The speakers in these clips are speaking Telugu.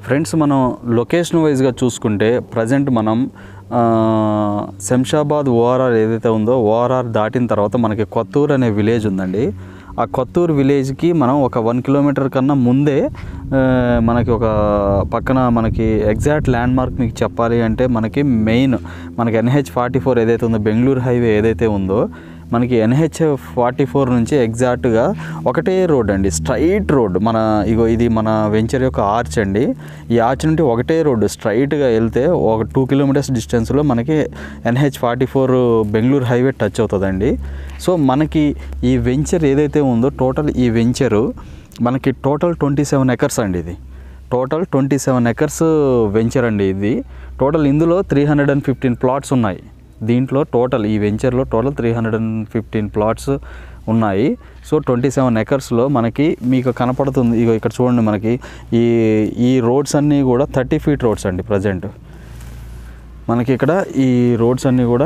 ఫ్రెండ్స్ మనం లొకేషన్ వైజ్గా చూసుకుంటే ప్రజెంట్ మనం ఆ, శంషాబాద్ ఓఆర్ఆర్ ఏదైతే ఉందో ఓఆర్ఆర్ దాటిన తర్వాత మనకి కొత్తూరు అనే విలేజ్ ఉందండి ఆ కొత్తూరు విలేజ్కి మనం ఒక వన్ కిలోమీటర్ కన్నా ముందే ఆ, మనకి ఒక పక్కన మనకి ఎగ్జాక్ట్ ల్యాండ్ మార్క్ మీకు చెప్పాలి అంటే మనకి మెయిన్ మనకి ఎన్హెచ్ ఫార్టీ ఫోర్ ఏదైతే ఉందో బెంగళూరు హైవే ఏదైతే ఉందో మనకి ఎన్హెచ్ ఫార్టీ ఫోర్ నుంచి ఎగ్జాక్ట్గా ఒకటే రోడ్ అండి స్ట్రైట్ రోడ్ మన ఇగో ఇది మన వెంచర్ యొక్క ఆర్చ్ అండి ఈ ఆర్చ్ నుండి ఒకటే రోడ్డు స్ట్రైట్గా వెళ్తే ఒక టూ కిలోమీటర్స్ డిస్టెన్స్లో మనకి NH forty four Bengaluru highway touch అవుతుందండి సో మనకి ఈ వెంచర్ ఏదైతే ఉందో టోటల్ ఈ వెంచరు మనకి టోటల్ ట్వంటీ సెవెన్ ఎకర్స్ అండి ఇది total twenty seven acres venture అండి ఇది టోటల్ ఇందులో three hundred and fifteen plots ఉన్నాయి దీంట్లో టోటల్ ఈ వెంచర్లో total three hundred and fifteen plots ఉన్నాయి సో ట్వంటీ సెవెన్ ఎకర్స్లో మనకి మీకు కనపడుతుంది ఇగో ఇక్కడ చూడండి మనకి ఈ ఈ రోడ్స్ అన్నీ కూడా థర్టీ ఫీట్ రోడ్స్ అండి ప్రజెంట్ మనకి ఇక్కడ ఈ రోడ్స్ అన్నీ కూడా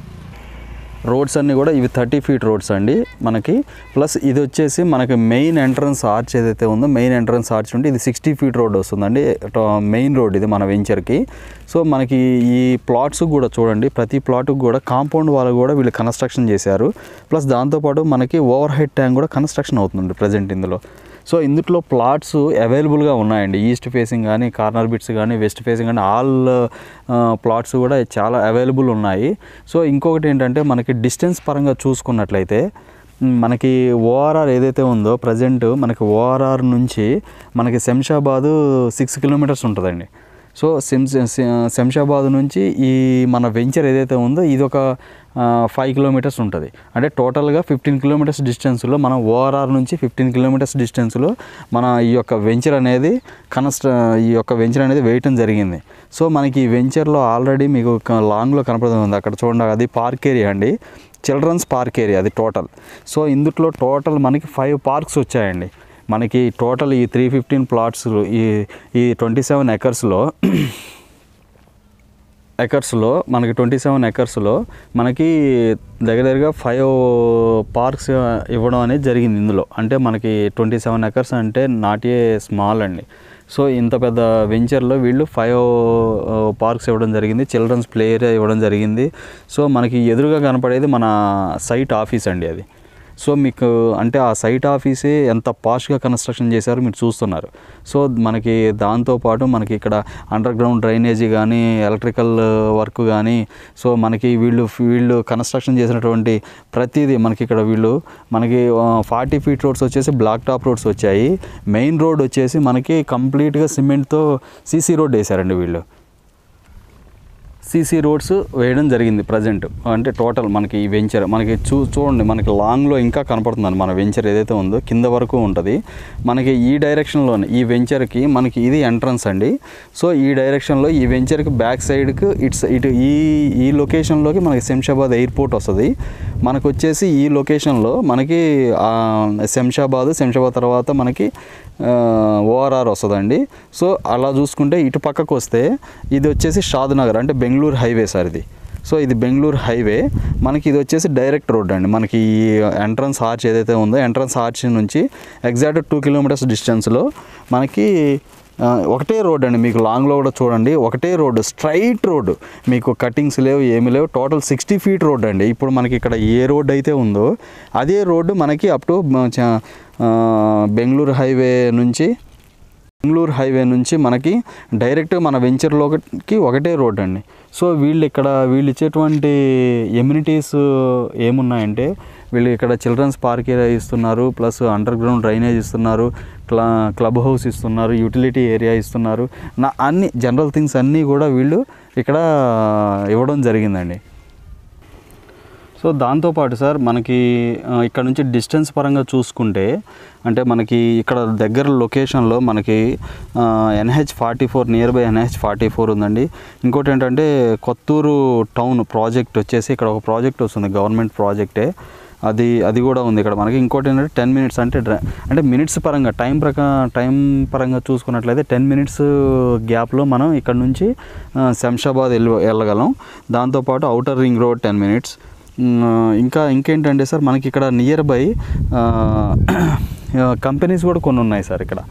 రోడ్స్ అన్నీ కూడా ఇవి థర్టీ ఫీట్ రోడ్స్ అండి మనకి ప్లస్ ఇది వచ్చేసి మనకి మెయిన్ ఎంట్రన్స్ ఆర్చ్ ఏదైతే ఉందో మెయిన్ ఎంట్రన్స్ ఆర్చ్ ఉంటే ఇది సిక్స్టీ ఫీట్ రోడ్ వస్తుందండి మెయిన్ రోడ్ ఇది మన వెంచర్కి సో మనకి ఈ ప్లాట్స్ కూడా చూడండి ప్రతి ప్లాట్కి కూడా కాంపౌండ్ వాళ్ళు కూడా వీళ్ళు కన్స్ట్రక్షన్ చేశారు ప్లస్ దాంతోపాటు మనకి ఓవర్ హెడ్ ట్యాంక్ కూడా కన్స్ట్రక్షన్ అవుతుంది ప్రజెంట్ ఇందులో సో ఇందులో ప్లాట్స్ అవైలబుల్గా ఉన్నాయండి ఈస్ట్ ఫేసింగ్ కానీ కార్నర్ బిట్స్ కానీ వెస్ట్ ఫేసింగ్ కానీ ఆల్ ప్లాట్స్ కూడా చాలా అవైలబుల్ ఉన్నాయి సో ఇంకొకటి ఏంటంటే మనకి డిస్టెన్స్ పరంగా చూసుకున్నట్లయితే మ్, మనకి ఓఆర్ఆర్ ఏదైతే ఉందో ప్రజెంట్ మనకి ఓఆర్ఆర్ నుంచి మనకి శంషాబాదు సిక్స్ కిలోమీటర్స్ ఉంటుందండి సో శంష శంషాబాద్ నుంచి ఈ మన వెంచర్ ఏదైతే ఉందో ఇది ఒక ఫైవ్ కిలోమీటర్స్ ఉంటుంది అంటే టోటల్గా ఫిఫ్టీన్ కిలోమీటర్స్ డిస్టెన్స్లో మనం ఓఆర్ఆర్ నుంచి ఫిఫ్టీన్ కిలోమీటర్స్ డిస్టెన్స్లో మన ఈ యొక్క వెంచర్ అనేది కనస్ట్ర ఈ యొక్క వెంచర్ అనేది వేయటం జరిగింది సో మనకి ఈ వెంచర్లో ఆల్రెడీ మీకు క- లాంగ్లో కనపడుతుంది అక్కడ చూడండి అది పార్క్ ఏరియా అండి చిల్డ్రన్స్ పార్క్ ఏరియా అది టోటల్ సో ఇందులో టోటల్ మనకి ఫైవ్ పార్క్స్ వచ్చాయండి మనకి టోటల్ ఈ త్రీ ఫిఫ్టీన్ ప్లాట్స్ ఈ ఈ ట్వంటీ సెవెన్ ఎకర్స్లో ఎకర్స్లో మనకి ట్వంటీ సెవెన్ ఎకర్స్లో మనకి దగ్గర దగ్గరగా ఫైవ్ పార్క్స్ ఇవ్వడం అనేది జరిగింది ఇందులో అంటే మనకి ట్వంటీ సెవెన్ ఎకర్స్ అంటే నాట్ ఏ స్మాల్ అండి సో ఇంత పెద్ద వెంచర్లో వీళ్ళు ఫైవ్ పార్క్స్ ఇవ్వడం జరిగింది చిల్డ్రన్స్ ప్లే ఏరియా ఇవ్వడం జరిగింది సో మనకి ఎదురుగా కనపడేది మన సైట్ ఆఫీస్ అండి అది సో మీకు అంటే ఆ సైట్ ఆఫీసే ఎంత పాష్గా కన్స్ట్రక్షన్ చేశారో మీరు చూస్తున్నారు సో మనకి దాంతోపాటు మనకి ఇక్కడ అండర్ గ్రౌండ్ డ్రైనేజీ కానీ ఎలక్ట్రికల్ వర్క్ కానీ సో మనకి వీళ్ళు వీళ్ళు కన్స్ట్రక్షన్ చేసినటువంటి ప్రతిదీ మనకి ఇక్కడ వీళ్ళు మనకి ఫార్టీ ఫీట్ రోడ్స్ వచ్చేసి బ్లాక్ టాప్ రోడ్స్ వచ్చాయి మెయిన్ రోడ్ వచ్చేసి మనకి కంప్లీట్గా సిమెంట్తో సీసీ రోడ్ వేశారండి వీళ్ళు సీసీ రోడ్స్ వేయడం జరిగింది ప్రజెంట్ అంటే టోటల్ మనకి ఈ వెంచర్ మనకి చూ చూడండి మనకి లాంగ్లో ఇంకా కనపడుతుందండి మన వెంచర్ ఏదైతే ఉందో కింద వరకు ఉంటుంది మనకి ఈ డైరెక్షన్లోనే ఈ వెంచర్కి మనకి ఇది ఎంట్రన్స్ అండి సో ఈ డైరెక్షన్లో ఈ వెంచర్కి బ్యాక్ సైడ్కి ఇట్స్ ఇటు ఈ ఈ లొకేషన్లోకి మనకి శంషాబాద్ ఎయిర్పోర్ట్ వస్తుంది మనకు వచ్చేసి ఈ లొకేషన్లో మనకి ఆ, శంషాబాద్ శంషాబాద్ తర్వాత మనకి ఓఆర్ఆర్ వస్తుందండి సో అలా చూసుకుంటే ఇటు పక్కకు వస్తే ఇది వచ్చేసి షాద్నగర్ అంటే బెంగళూరు హైవే సార్ ఇది సో ఇది బెంగళూరు హైవే మనకి ఇది వచ్చేసి డైరెక్ట్ రోడ్ అండి మనకి ఈ ఎంట్రన్స్ ఆర్చ్ ఏదైతే ఉందో ఎంట్రన్స్ ఆర్చ్ నుంచి ఎగ్జాక్ట్ టూ కిలోమీటర్స్ డిస్టెన్స్లో మనకి ఆ, ఒకటే రోడ్ అండి మీకు లాంగ్లో కూడా చూడండి ఒకటే రోడ్డు స్ట్రైట్ రోడ్డు మీకు కటింగ్స్ లేవు ఏమీ లేవు టోటల్ సిక్స్టీ ఫీట్ రోడ్ అండి ఇప్పుడు మనకి ఇక్కడ ఏ రోడ్ అయితే ఉందో అదే రోడ్డు మనకి అప్ టు మ- చ- ఆ, బెంగళూరు హైవే నుంచి బెంగళూరు హైవే నుంచి మనకి డైరెక్ట్ మన వెంచర్లోకి ఒకటే రోడ్ అండి సో వీళ్ళు ఇక్కడ వీళ్ళు ఇచ్చేటువంటి ఎమ్యూనిటీస్ ఏమున్నాయంటే వీళ్ళు ఇక్కడ చిల్డ్రన్స్ పార్క్ ఏరియా ఇస్తున్నారు ప్లస్ అండర్ గ్రౌండ్ డ్రైనేజ్ ఇస్తున్నారు క్లా క్లబ్ హౌస్ ఇస్తున్నారు యూటిలిటీ ఏరియా ఇస్తున్నారు నా అన్ని జనరల్ థింగ్స్ అన్నీ కూడా వీళ్ళు ఇక్కడ ఇవ్వడం జరిగిందండి సో దాంతోపాటు సార్ మనకి ఆ, ఇక్కడ నుంచి డిస్టెన్స్ పరంగా చూసుకుంటే అంటే మనకి ఇక్కడ దగ్గర లొకేషన్లో మనకి NH forty four nearby NH forty four ఉందండి ఇంకోటి ఏంటంటే కొత్తూరు టౌన్ ప్రాజెక్ట్ వచ్చేసి ఇక్కడ ఒక ప్రాజెక్ట్ వస్తుంది గవర్నమెంట్ ప్రాజెక్టే అది అది కూడా ఉంది ఇక్కడ మనకి ఇంకోటి ఏంటంటే టెన్ మినిట్స్ అంటే డ్ర- అంటే మినిట్స్ పరంగా టైం ప్రకా టైం పరంగా చూసుకున్నట్లయితే టెన్ మినిట్స్ గ్యాప్లో మనం ఇక్కడ నుంచి ఆ, శంషాబాద్ వెళ్ళి వెళ్ళగలం దాంతోపాటు outer ring road ten minutes ఇంకా ఇంకేంటంటే సార్ మనకి ఇక్కడ నియర్ బై కంపెనీస్ కూడా కొన్ని ఉన్నాయి సార్ ఇక్కడ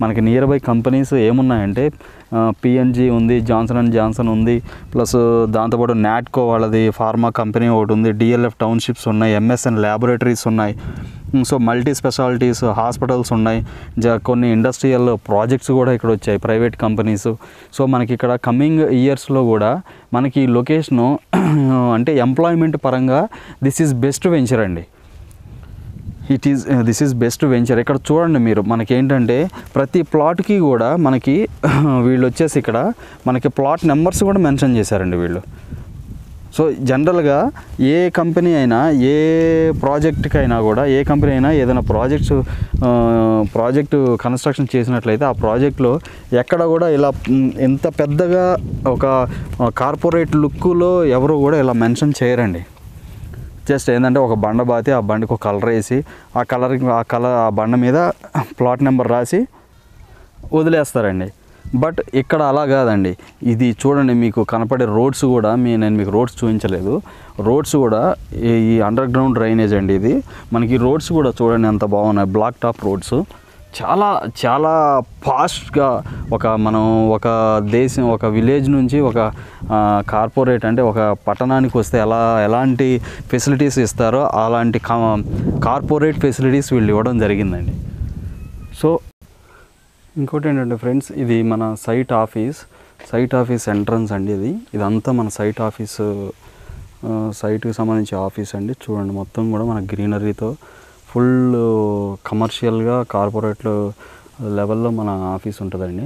మనకి నియర్ బై కంపెనీస్ ఏమున్నాయంటే పిఎన్జి ఉంది జాన్సన్ అండ్ జాన్సన్ ఉంది ప్లస్ దాంతోపాటు నాట్కో వాళ్ళది ఫార్మా కంపెనీ ఒకటి ఉంది డిఎల్ఎఫ్ టౌన్షిప్స్ ఉన్నాయి ఎంఎస్ఎన్ ల్యాబొరేటరీస్ ఉన్నాయి సో మల్టీ స్పెషాలిటీస్ హాస్పిటల్స్ ఉన్నాయి జ కొన్ని ఇండస్ట్రియల్ ప్రాజెక్ట్స్ కూడా ఇక్కడ వచ్చాయి ప్రైవేట్ కంపెనీస్ సో మనకి ఇక్కడ కమింగ్ ఇయర్స్లో కూడా మనకి ఈ లొకేషను అంటే ఎంప్లాయ్మెంట్ పరంగా దిస్ ఈజ్ బెస్ట్ వెంచర్ అండి it is this is best venture ఇక్కడ చూడండి మీరు మనకి ఏంటంటే ప్రతి ప్లాట్కి కూడా మనకి వీళ్ళు వచ్చేసి ఇక్కడ మనకి ప్లాట్ నెంబర్స్ కూడా మెన్షన్ చేశారండి వీళ్ళు సో జనరల్గా ఏ కంపెనీ అయినా ఏ ప్రాజెక్ట్కి అయినా కూడా ఏ కంపెనీ అయినా ఏదైనా ప్రాజెక్ట్స్ ప్రాజెక్టు కన్స్ట్రక్షన్ చేసినట్లయితే ఆ ప్రాజెక్ట్లో ఎక్కడ కూడా ఇలా మ్, ఇంత పెద్దగా ఒక కార్పొరేట్ లుక్లో ఎవరు కూడా ఇలా మెన్షన్ చేయరండి జస్ట్ ఏంటంటే ఒక బండ బాతి ఆ బండికి ఒక కలర్ వేసి ఆ కలర్ ఆ కలర్ ఆ బండ మీద ప్లాట్ నెంబర్ రాసి వదిలేస్తారండి బట్ ఇక్కడ అలా కాదండి ఇది చూడండి మీకు కనపడే రోడ్స్ కూడా మీ నేను మీకు రోడ్స్ చూపించలేదు రోడ్స్ కూడా ఈ ఈ అండర్ గ్రౌండ్ డ్రైనేజ్ అండి ఇది మనకి రోడ్స్ కూడా చూడండి ఎంత బాగున్నాయి బ్లాక్ టాప్ రోడ్స్ చాలా చాలా ఫాస్ట్గా ఒక మనం ఒక దేశం ఒక విలేజ్ నుంచి ఒక కార్పొరేట్ అంటే ఒక పట్టణానికి వస్తే ఎలా ఎలాంటి ఫెసిలిటీస్ ఇస్తారో అలాంటి కార్పొరేట్ ఫెసిలిటీస్ వీళ్ళు ఇవ్వడం జరిగిందండి సో ఇంకోటి ఏంటంటే ఫ్రెండ్స్ ఇది మన site office site office entrance అండి ఇది ఇదంతా మన సైట్ ఆఫీస్ సైట్కి సంబంధించి ఆఫీస్ అండి చూడండి మొత్తం కూడా మన గ్రీనరీతో ఫుల్ కమర్షియల్గా కార్పొరేట్ లెవెల్లో మన ఆఫీస్ ఉంటుందండి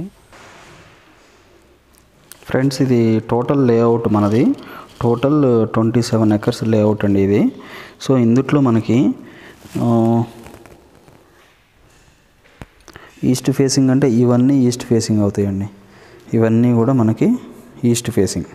ఫ్రెండ్స్ ఇది టోటల్ లేఅవుట్ మనది total twenty seven acres layout అండి ఇది సో ఇందుట్లో మనకి ఆ, ఈస్ట్ ఫేసింగ్ అంటే ఇవన్నీ ఈస్ట్ ఫేసింగ్ అవుతాయండి ఇవన్నీ కూడా మనకి ఈస్ట్ ఫేసింగ్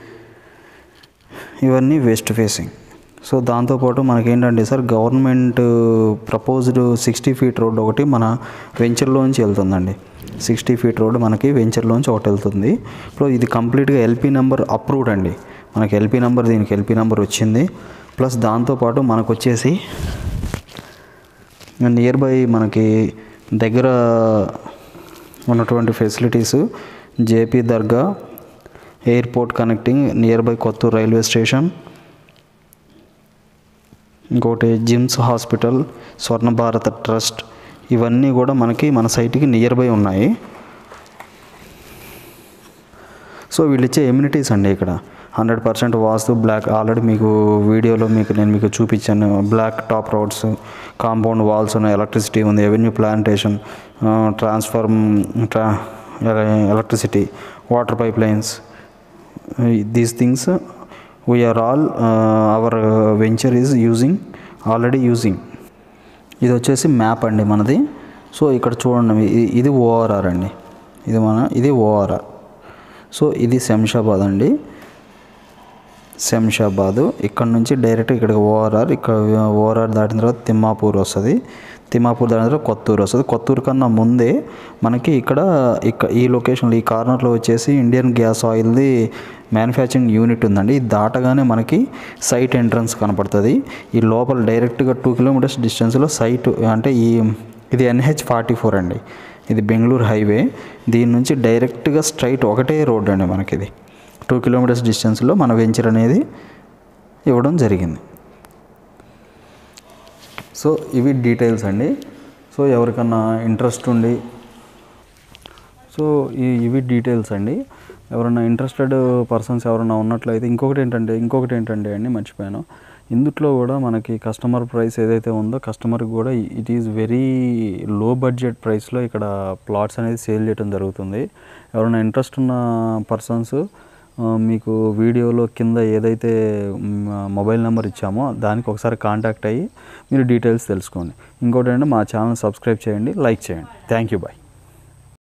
ఇవన్నీ వెస్ట్ ఫేసింగ్ సో దాంతోపాటు మనకేంటంటే sir government proposed sixty feet road ఒకటి మన వెంచర్లోంచి వెళ్తుందండి సిక్స్టీ ఫీట్ రోడ్ మనకి వెంచర్లోంచి ఒకటి వెళ్తుంది ఇప్పుడు ఇది కంప్లీట్గా ఎల్పీ నెంబర్ అప్రూవ్డ్ అండి మనకి ఎల్పీ నెంబర్ దీనికి ఎల్పీ నెంబర్ వచ్చింది ప్లస్ దాంతోపాటు మనకు వచ్చేసి నియర్ బై మనకి దగ్గర ఉన్నటువంటి facilities JP Dargah airport connecting nearby Kothur railway station ఇంకోటి gyms hospital Swarna Bharat trust ఇవన్నీ కూడా మనకి మన సైట్కి నియర్ బై ఉన్నాయి సో వీళ్ళు ఇచ్చే ఎమ్యూనిటీస్ అండి ఇక్కడ hundred percent vastu block already మీకు వీడియోలో మీకు నేను మీకు చూపించాను black top roads compound walls ఉన్నాయి ఎలక్ట్రిసిటీ ఉంది ఎవెన్యూ ప్లాంటేషన్ ట్రాన్స్ఫార్మ్ ట్రా electricity water pipe lines these things we are all our venture is using already using ఇది వచ్చేసి మ్యాప్ అండి మనది సో ఇక్కడ చూడండి ఇ- ఇది ఓఆర్ఆర్ అండి ఇది మన ఇది ఓఆర్ఆర్ సో ఇది శంషాబాద్ అండి శంషాబాద్ ఇక్కడ నుంచి డైరెక్ట్ ఇక్కడ ఓఆర్ఆర్ ఇక్కడ ఓఆర్ఆర్ దాటిన తర్వాత తిమ్మాపూర్ వస్తుంది తిమ్మాపూర్ దాటిన తర్వాత కొత్తూరు వస్తుంది కొత్తూరు కన్నా ముందే మనకి ఇక్కడ ఇక్కడ ఈ లొకేషన్లో ఈ కార్నర్లో వచ్చేసి ఇండియన్ గ్యాస్ ఆయిల్ది మ్యానుఫ్యాక్చరింగ్ యూనిట్ ఉందండి ఇది దాటగానే మనకి సైట్ ఎంట్రన్స్ కనపడుతుంది ఈ లోపల డైరెక్ట్గా టూ కిలోమీటర్స్ డిస్టెన్స్లో సైట్ అంటే ఈ ఇది ఎన్హెచ్ ఫార్టీ ఫోర్ అండి ఇది బెంగళూరు హైవే దీని నుంచి డైరెక్ట్గా స్ట్రైట్ ఒకటే రోడ్ అండి మనకి ఇది టూ కిలోమీటర్స్ డిస్టెన్స్లో మన వెంచర్ అనేది ఇవ్వడం జరిగింది సో ఇవి డీటెయిల్స్ అండి సో ఎవరికన్నా ఇంట్రెస్ట్ ఉండి సో ఈ ఇవి డీటెయిల్స్ అండి ఎవరైనా ఇంట్రెస్టెడ్ పర్సన్స్ ఎవరైనా ఉన్నట్లయితే ఇంకొకటి ఏంటంటే ఇంకొకటి ఏంటంటే అండి మర్చిపోయాను ఇందుట్లో కూడా మనకి కస్టమర్ ప్రైస్ ఏదైతే ఉందో కస్టమర్కి కూడా it is very low budget ప్రైస్లో ఇక్కడ ప్లాట్స్ అనేది సేల్ చేయడం జరుగుతుంది ఎవరైనా ఇంట్రెస్ట్ ఉన్న పర్సన్స్ మీకు వీడియోలో కింద ఏదైతే మొబైల్ నెంబర్ ఇచ్చామో దానికి ఒకసారి కాంటాక్ట్ అయ్యి మీరు డీటెయిల్స్ తెలుసుకోండి ఇంకోటి ఏంటంటే మా ఛానల్ సబ్స్క్రైబ్ చేయండి లైక్ చేయండి థ్యాంక్ యూ బాయ్